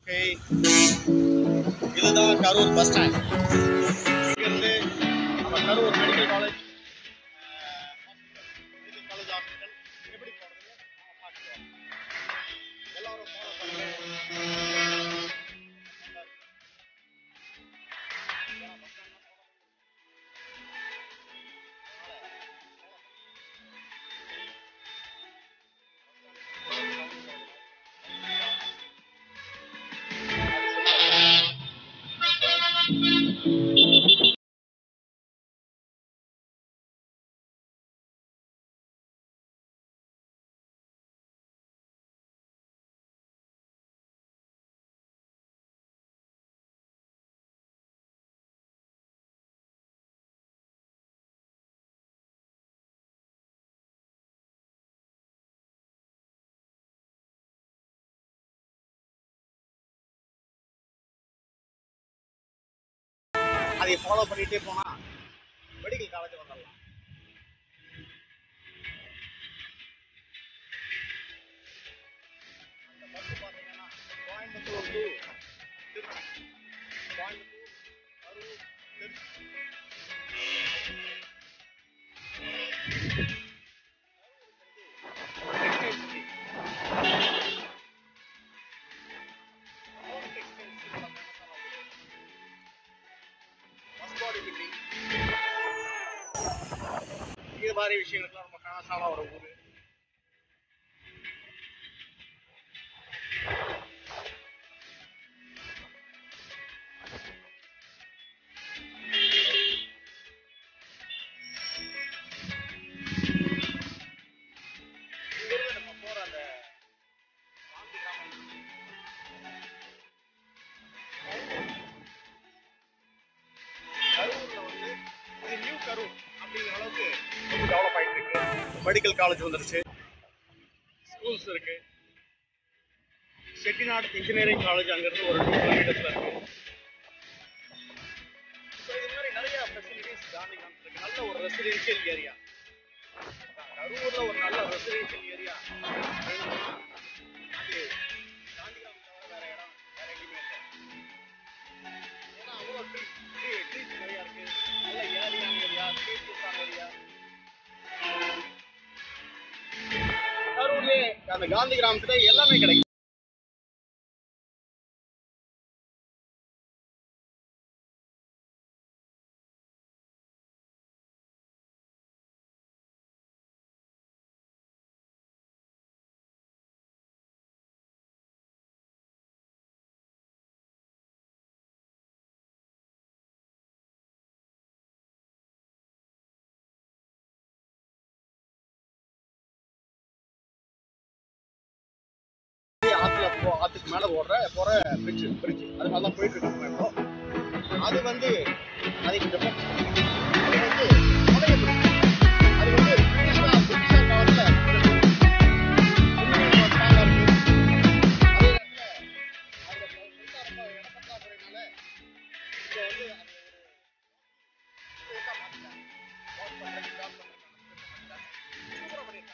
Okay இதுதான் Karur bus stand இங்கிருந்து நம்ம Karur medical college medical college hospital எப்படி போகிறதுன்னு நம்ம பார்த்துக்கலாம் எல்லாரும் ஃபாலோ பண்ணுங்க அதை ஃபாலோ பண்ணிட்டே போனா மெடிக்கல் காலேஜ் வந்துடலாம் அந்த பஸ் பார்த்தீங்கன்னா Coimbatore to Trichy Coimbatore Karur Trichy body building இது மாதிரி விஷயங்களுக்குலாம் ரொம்ப ஃபேமஸான ஒரு ஊர் இங்கிருந்து நம்ம போற அந்த காந்தி கிராமம் கரூர்ல வந்து இது நியூ கரூர் அப்படிங்கிற அளவுக்கு ரொம்ப டெவலப் ஆயிட்டு இருக்கு மெடிக்கல் காலேஜ் வந்துருச்சு ஸ்கூல்ஸ் இருக்கு செட்டிநாடு இன்ஜினியரிங் காலேஜ் அங்கிருந்து ஒரு டூ கிலோமீட்டர்ஸ்ல இருக்கு ஸோ இது மாதிரி நிறைய ஃபெசிலிட்டிஸ் காந்தி கிராமத்தில் இருக்கு நல்ல ஒரு ரெசிடென்ஷியல் ஏரியா கரூர்ல ஒரு நல்ல ரெசிடென்ஷியல் ஏரியா அது காந்தி கிராமம் தவிர வேற இடம் வேற எங்கேயுமே இல்லை ஏன்னா அவ்வளோ ட்ரீ ட்ரீ ட்ரீஸ் நிறையா இருக்கு நல்ல ஏரியான ஏரியா ஸ்பேசியஸான ஏரியா கரூர்லேயே அந்த காந்தி கிராமத்துல எல்லாமே கிடைக்கும் ஆத்துல போ ஆத்துக்கு மேல ஓடுற போற பிரிட்ஜ் பிரிட்ஜ் அது மாதிரி தான் போயிட்டு இருக்கோம் இப்போ அது வந்து அது இந்த பக்கம். அது வந்து பழைய bridge. அது வந்து பிரிட்டிஷா பிரிட்டிஷார் காலத்துல இன்னும் ரொம்ப strong ஆ இருக்கு. அதே நேரத்துல அந்த மின்சாரம் இடப்பற்றாக்குறையினால இங்க வந்து அது ஒரு இதுக்கா மாத்திட்டாங்க. Work பண்றதுக்கு, job பண்றதுக்கு மாத்திட்டாங்க. சூப்பரா பண்ணிருக்காங்க.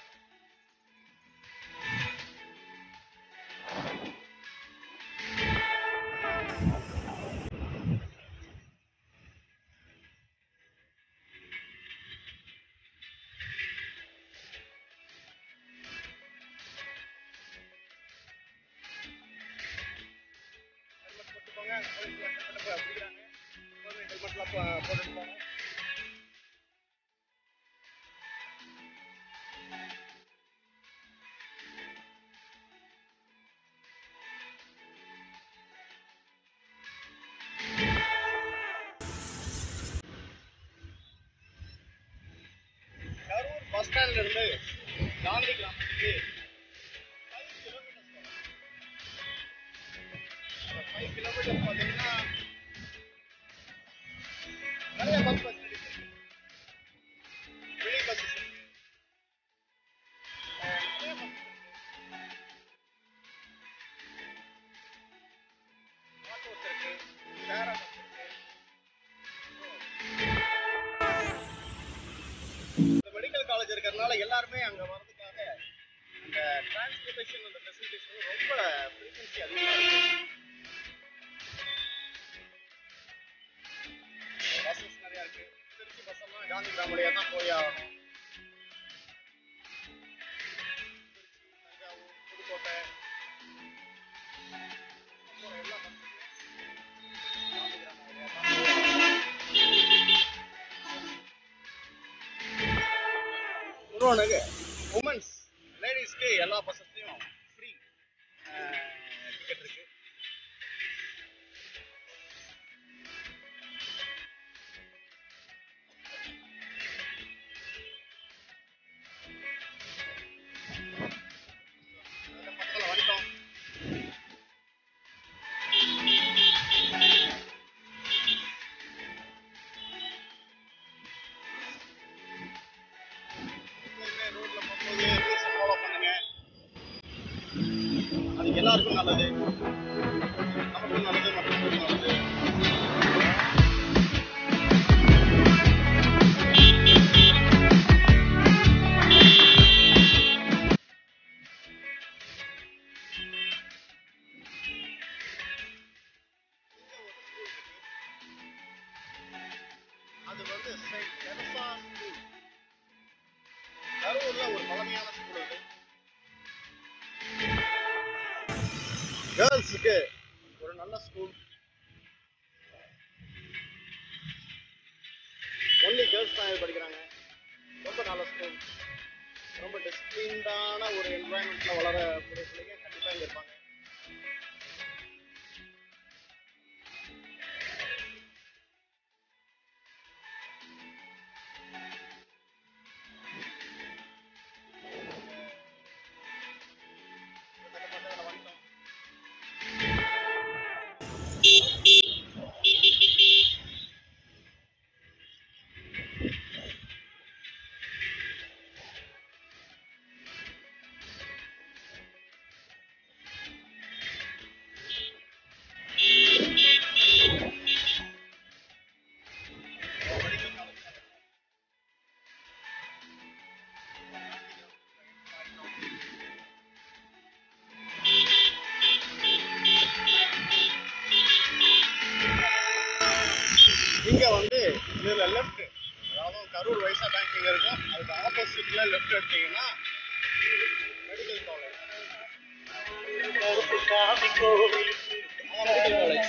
ஹெல்மெட் போட்டுக்கோங்க போலீஸ்ல ஹெல்மெட் போய் பிடிக்கிறாங்க எப்போதுமே ஹெல்மெட்லாம் போ போட்டுட்டு போகணும் கரூர் பஸ் ஸ்டாண்ட்ல இருந்து காந்தி கிராமத்துக்கு ஃபைவ் கிலோமீட்டர்ஸ் வரும் ஃபைவ் கிலோமீட்டர் பார்த்தீங்கன்னா நிறைய பஸ் ஃபெசிலிட்டிஸ் இருக்கு மினி பஸ்ஸஸ் இருக்கு அஹ் நிறைய பஸ் இருக்கு ஆட்டோஸ் இருக்கு ஷேர் ஆட்டோஸ் இருக்கு இந்த மெடிக்கல் காலேஜ் இருக்கிறதுனால எல்லாருமே அங்க வர்றதுக்காக அந்த டிரான்ஸ்போர்ட்டேஷன் அந்த ஃபெசிலிட்டிஸ் ரொம்ப ஃப்ரீக்வன்சி அதிகமாக இருக்கு ஆகணும் தஞ்சாவூர் புதுக்கோட்டை அப்புறம் எல்லா இன்னொன்று உமன்ஸ் லேடிஸ்க்கு எல்லா பஸ்ஸஸ்லையும் ஃப்ரீ டிக்கெட் இருக்கு அதுல பக்கத்துல வந்துட்டோம் எப்பவுமே ரோட்ல போகும்போது ரூல்ஸ் ஃபாலோ பண்ணுங்க அது எல்லாருக்கும் நல்லது நமக்கும் நல்லது மற்றவங்களுக்கும் நல்லது இங்க ஒரு ஸ்கூல் இருக்கு அது வந்து செயின்ட் தெரசா ஸ்கூல் கரூர்ல ஒரு பழமையான ஸ்கூல் அது கேர்ள்ஸுக்கு ஒரு நல்ல ஸ்கூல் ஒன்லி கேர்ள்ஸ் தான் இது படிக்கிறாங்க ரொம்ப நல்ல ஸ்கூல் ரொம்ப டிசிப்ளின்டான ஒரு என்வாயன்மெண்ட்ல வளரக்கூடிய பிள்ளைங்க கண்டிப்பா இங்க இருப்பாங்க கிட்டத்தட்ட பக்கத்துல வந்துட்டோம் இங்க வந்து இதுல லெஃப்ட் அதாவது கரூர் வைசா பேங்க் இங்க இருக்கும் அதுக்கு ஆப்போசிட்ல லெஃப்ட் எடுத்தீங்கன்னா மெடிக்கல் காலேஜ் மெடிக்கல் காலேஜ்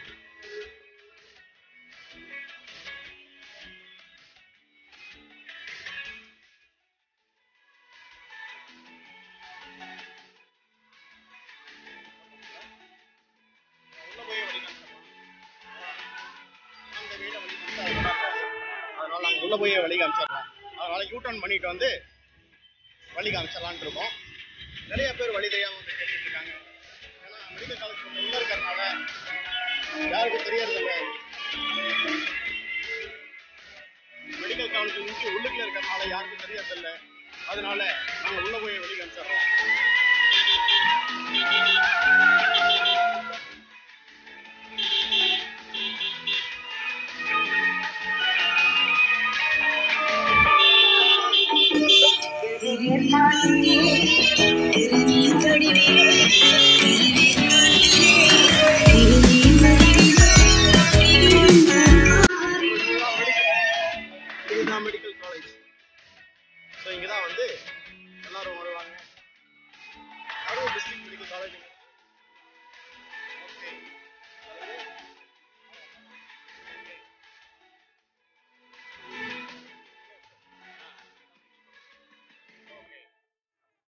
உள்ள போய் வழி காமிச்சிடலாம் அந்த வீட வழி காமிச்சா அதுதான் பாதை. அதனால நாங்க உள்ள போய் வழி காமிச்சிடலாம் அதனால யூ டர்ன் பண்ணிட்டு வந்து வழி காமிச்சிடலான்ட்டு இருக்கோம் நிறைய பேர் வழி தெரியாம வந்து கேட்டுட்டு இருக்காங்க ஏன்னா மெடிக்கல் காலேஜ் கொஞ்சம் உள்ள இருக்கிறதுனால யாருக்கும் தெரியறது இல்லை மெடிக்கல் காலேஜ் முக்கி உள்ளுக்குள்ள இருக்கிறதுனால யாருக்கும் தெரியறது இல்லை அதனால நாங்க உள்ள போய் வழி காமிச்சிடுறோம்